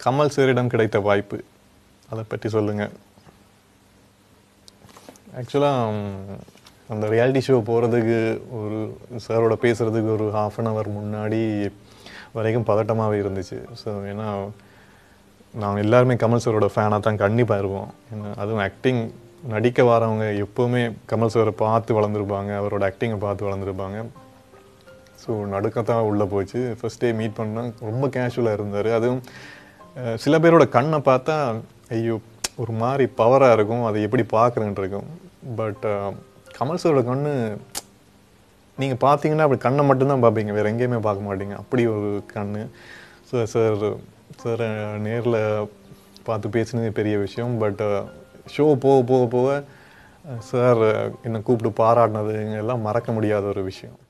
கமல் சாரிடம் கிடைத்த வாய்ப்பு அதை பற்றி சொல்லுங்கள் ஆக்சுவலாக அந்த ரியாலிட்டி ஷோ போகிறதுக்கு ஒரு சாரோட பேசுகிறதுக்கு ஒரு ஹாஃப் அன் ஹவர் முன்னாடி வரைக்கும் பதட்டமாகவே இருந்துச்சு ஸோ ஏன்னா நாங்கள் எல்லாருமே கமல் சாரோட ஃபேனாக தான் கண்டிப்பாக இருப்போம் ஏன்னா அதுவும் ஆக்டிங் நடிக்க வரவங்க எப்போவுமே கமல் சாரை பார்த்து வளர்ந்துருப்பாங்க அவரோட ஆக்டிங்கை பார்த்து வளர்ந்துருப்பாங்க ஸோ நடுக்கத்தான் உள்ளே போச்சு ஃபர்ஸ்ட் டே மீட் பண்ணால் ரொம்ப கேஷுவலாக இருந்தார் அதுவும் அஹ், சில பேரோட கண்ணை பார்த்தா ஐயோ ஒரு மாதிரி பவராக இருக்கும் அதை எப்படி பார்க்குறேன்ட்டு இருக்கும் பட் கமல் சாரோட கண்ணு நீங்கள் பார்த்தீங்கன்னா அப்படி கண்ணை மட்டும்தான் பார்ப்பீங்க வேறு எங்கேயுமே பார்க்க மாட்டீங்க அப்படி ஒரு கண்ணு ஸோ சார் சார் நேரில் பார்த்து பேசினது பெரிய விஷயம் பட் ஷோ போக போக போக சார் என்னை கூப்பிட்டு பாராட்டினது எல்லாம் மறக்க முடியாத ஒரு விஷயம்